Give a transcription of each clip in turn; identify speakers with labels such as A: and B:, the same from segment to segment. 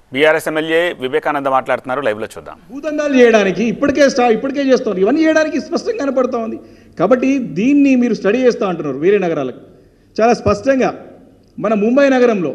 A: BRS MLA Vivekananda మాట్లాడుతున్నారు లైవ్లో చూద్దాం
B: భూదందాలు చేయడానికి ఇప్పటికే స్టా ఇప్పటికే చేస్తున్నారు ఇవన్నీ చేయడానికి స్పష్టంగా కనపడతా ఉంది కాబట్టి దీన్ని మీరు స్టడీ చేస్తూ అంటున్నారు వేరే నగరాలకు చాలా స్పష్టంగా మన ముంబై నగరంలో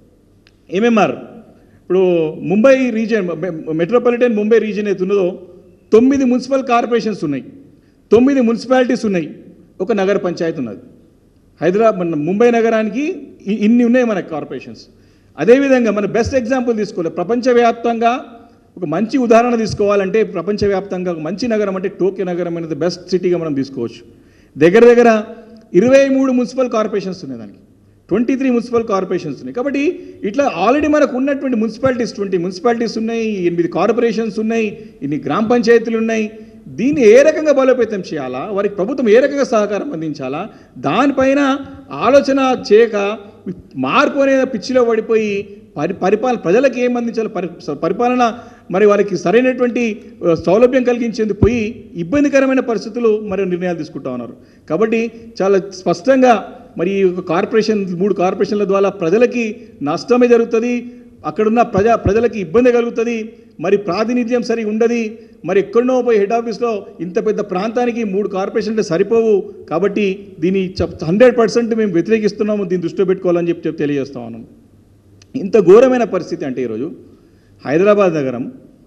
B: ఎంఎంఆర్ ఇప్పుడు Mumbai region metropolitan Mumbai region అయితే ఉన్నదో తొమ్మిది మున్సిపల్ కార్పొరేషన్స్ ఉన్నాయి తొమ్మిది మున్సిపాలిటీస్ ఉన్నాయి ఒక నగర పంచాయతీ ఉన్నది హైదరాబాద్ మన ముంబై నగరానికి ఇ- ఇన్ని ఉన్నాయి మన కార్పొరేషన్స్ అదేవిధంగా మన బెస్ట్ ఎగ్జాంపుల్ తీసుకోవాలి ప్రపంచవ్యాప్తంగా ఒక మంచి ఉదాహరణ తీసుకోవాలంటే ప్రపంచవ్యాప్తంగా ఒక మంచి నగరం అంటే టోక్యో నగరం అనేది బెస్ట్ సిటీగా మనం తీసుకోవచ్చు దగ్గర దగ్గర ఇరవై మూడు మున్సిపల్ కార్పొరేషన్స్ ఉన్నాయి దానికి ట్వంటీ త్రీ మున్సిపల్ కార్పొరేషన్స్ ఉన్నాయి కాబట్టి ఇట్లా ఆల్రెడీ మనకు ఉన్నటువంటి మున్సిపాలిటీస్ ట్వంటీ మున్సిపాలిటీస్ ఉన్నాయి ఎనిమిది కార్పొరేషన్స్ ఉన్నాయి ఇన్ని గ్రామ పంచాయతీలు ఉన్నాయి దీన్ని ఏ రకంగా బలోపేతం చేయాలా వారికి ప్రభుత్వం ఏ రకంగా సహకారం అందించాలా దానిపైన ఆలోచన చేయక మార్పు అనే పిచ్చిలో పడిపోయి పరి పరిపాలన ప్రజలకు ఏం అందించాలి పరి పరిపాలన మరి వారికి సరైనటువంటి ఆ, సౌలభ్యం కలిగించేందుకు పోయి ఇబ్బందికరమైన పరిస్థితులు మరి నిర్ణయాలు తీసుకుంటా ఉన్నారు కాబట్టి చాలా స్పష్టంగా మరి ఈ యొక్క కార్పొరేషన్ మూడు కార్పొరేషన్ల ద్వారా ప్రజలకి నష్టమే జరుగుతుంది అక్కడున్న ప్రజా ప్రజలకి ఇబ్బంది కలుగుతుంది మరి ప్రాతినిధ్యం సరిగా ఉండదు మరి ఎక్కడనో పోయి హెడ్ ఆఫీస్లో ఇంత పెద్ద ప్రాంతానికి మూడు కార్పొరేషన్లు సరిపోవు కాబట్టి దీన్ని హండ్రెడ్ పర్సెంట్ మేము వ్యతిరేకిస్తున్నాము దీన్ని దృష్టిలో పెట్టుకోవాలని చెప్పి చెప్పి తెలియజేస్తా ఉన్నాం ఇంత ఘోరమైన పరిస్థితి అంటే ఈరోజు హైదరాబాద్ నగరం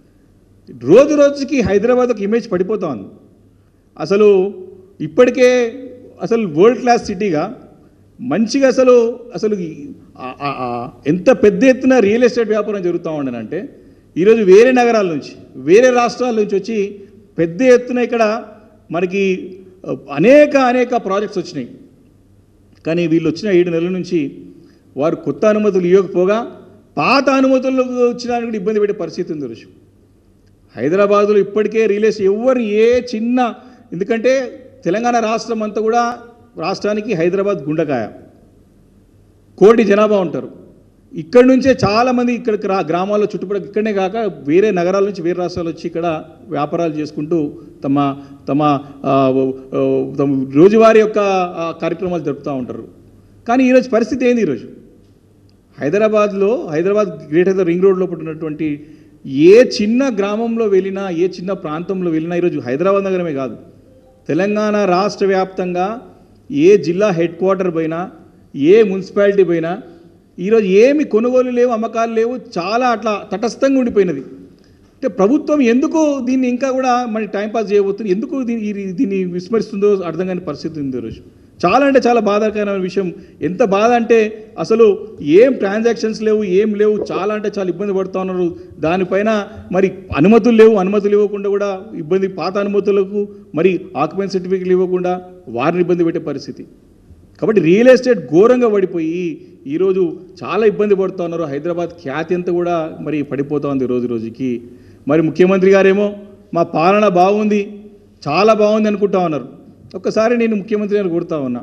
B: రోజు రోజుకి హైదరాబాద్ ఒక ఇమేజ్ పడిపోతా ఉంది అసలు ఇప్పటికే అసలు వరల్డ్ క్లాస్ సిటీగా మంచిగా అసలు అసలు ఈ- ఆ- ఆ- ఆ ఎంత పెద్ద ఎత్తున రియల్ ఎస్టేట్ వ్యాపారం జరుగుతూ ఉండనంటే ఈరోజు వేరే నగరాల నుంచి వేరే రాష్ట్రాల నుంచి వచ్చి పెద్ద ఎత్తున ఇక్కడ మనకి ఆ, అనేక అనేక ప్రాజెక్ట్స్ వచ్చినాయి కానీ వీళ్ళు వచ్చిన ఏడు నెలల నుంచి వారు కొత్త అనుమతులు ఇవ్వకపోగా పాత అనుమతులు వచ్చినానికి కూడా ఇబ్బంది పెట్టే పరిస్థితి ఉంది రోజు హైదరాబాదులో ఇప్పటికే రియల్ ఎవరు ఏ చిన్న ఎందుకంటే తెలంగాణ రాష్ట్రం అంతా కూడా రాష్ట్రానికి హైదరాబాద్ గుండకాయ కోటి జనాభా ఉంటారు ఇక్కడి నుంచే చాలామంది ఇక్కడికి రా గ్రామాల్లో చుట్టుపక్కల ఇక్కడనే కాక వేరే నగరాల నుంచి వేరే రాష్ట్రాలు వచ్చి ఇక్కడ వ్యాపారాలు చేసుకుంటూ తమ తమ ఆ, ఆ, తమ రోజువారీ యొక్క ఆ, కార్యక్రమాలు జరుపుతూ ఉంటారు కానీ ఈరోజు పరిస్థితి ఏంది ఈరోజు హైదరాబాద్లో హైదరాబాద్ గ్రేట్ హైదరాబాద్ రింగ్ రోడ్లో ఉన్నటువంటి ఏ చిన్న గ్రామంలో వెళ్ళినా ఏ చిన్న ప్రాంతంలో వెళ్ళినా ఈరోజు హైదరాబాద్ నగరమే కాదు తెలంగాణ రాష్ట్ర వ్యాప్తంగా ఏ జిల్లా హెడ్ క్వార్టర్ పోయినా ఏ మున్సిపాలిటీ పోయినా ఈరోజు ఏమి కొనుగోలు లేవు అమ్మకాలు లేవు చాలా అట్లా తటస్థంగా ఉండిపోయినది అంటే ప్రభుత్వం ఎందుకు దీన్ని ఇంకా కూడా మరి టైంపాస్ చేయబోతుంది ఎందుకు దీన్ని ఈ- దీన్ని విస్మరిస్తుందో అర్థం కాని పరిస్థితి ఉంది ఈరోజు చాలా అంటే చాలా బాధాకరమైన విషయం ఎంత బాధ అంటే అసలు ఏం ట్రాన్సాక్షన్స్ లేవు ఏం లేవు చాలా అంటే చాలా ఇబ్బంది పడుతూ ఉన్నారు దానిపైన మరి అనుమతులు లేవు అనుమతులు ఇవ్వకుండా కూడా ఇబ్బంది పాత అనుమతులకు మరి ఆక్యుపెన్సీ సర్టిఫికెట్లు ఇవ్వకుండా వారిని ఇబ్బంది పెట్టే పరిస్థితి కాబట్టి రియల్ ఎస్టేట్ ఘోరంగా పడిపోయి ఈరోజు చాలా ఇబ్బంది పడుతూ ఉన్నారు హైదరాబాద్ ఖ్యాతి అంతా కూడా మరి పడిపోతూ ఉంది రోజు రోజుకి మరి ముఖ్యమంత్రి గారేమో మా పాలన బాగుంది చాలా బాగుంది అనుకుంటా ఉన్నారు ఒక్కసారి నేను ముఖ్యమంత్రి గారిని కొడుతా ఉన్నా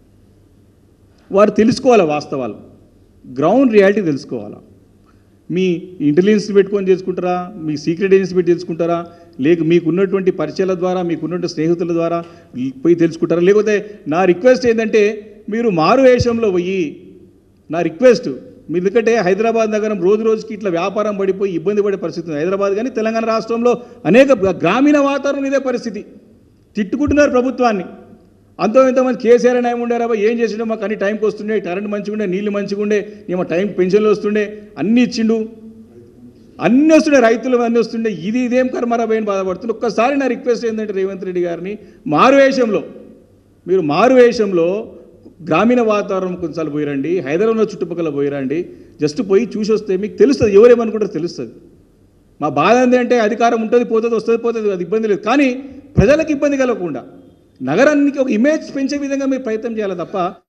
B: వారు తెలుసుకోవాలి వాస్తవాలు గ్రౌండ్ రియాలిటీ తెలుసుకోవాలా మీ ఇంటెలిజెన్స్ పెట్టుకొని చేసుకుంటారా మీ సీక్రెట్ ఏజెన్సీ పెట్టి తెలుసుకుంటారా లేక మీకు ఉన్నటువంటి పరిచయాల ద్వారా మీకు ఉన్నటువంటి స్నేహితుల ద్వారా పోయి తెలుసుకుంటారా లేకపోతే నా రిక్వెస్ట్ ఏంటంటే మీరు మారు వేషంలో పోయి నా రిక్వెస్ట్ మీ ఎందుకంటే హైదరాబాద్ నగరం రోజు రోజుకి ఇట్లా వ్యాపారం పడిపోయి ఇబ్బంది పడే పరిస్థితి ఉంది హైదరాబాద్ కానీ తెలంగాణ రాష్ట్రంలో అనేక గ్రామీణ వాతావరణం ఇదే పరిస్థితి తిట్టుకుంటున్నారు ప్రభుత్వాన్ని అంతో ఇంతమంది కేసీఆర్ అని ఉండారా ఏం చేసిండో మాకు అన్ని టైంకి వస్తుండే కరెంట్ మంచిగా ఉండే నీళ్ళు మంచిగా ఉండే ఏమో టైం పెన్షన్లు వస్తుండే అన్నీ ఇచ్చిండు అన్నీ వస్తుండే రైతులు అన్నీ వస్తుండే ఇది ఇదేం కర్మరా పోయిన బాధపడుతుంది ఒక్కసారి నా రిక్వెస్ట్ ఏంటంటే రేవంత్ రెడ్డి గారిని మారువేషంలో మీరు మారువేషంలో గ్రామీణ వాతావరణం కొంచెం పోయిరండి హైదరాబాద్లో చుట్టుపక్కల పోయిరండి జస్ట్ పోయి చూసి వస్తే మీకు తెలుస్తుంది ఎవరేమనుకుంటారో తెలుస్తుంది మా బాధ ఏంటంటే అధికారం ఉంటుంది పోతుంది వస్తుంది పోతుంది అది ఇబ్బంది లేదు కానీ ప్రజలకు ఇబ్బంది కలగకుండా నగరానికి ఒక ఇమేజ్ పెంచే విధంగా మీరు ప్రయత్నం చేయాలి తప్ప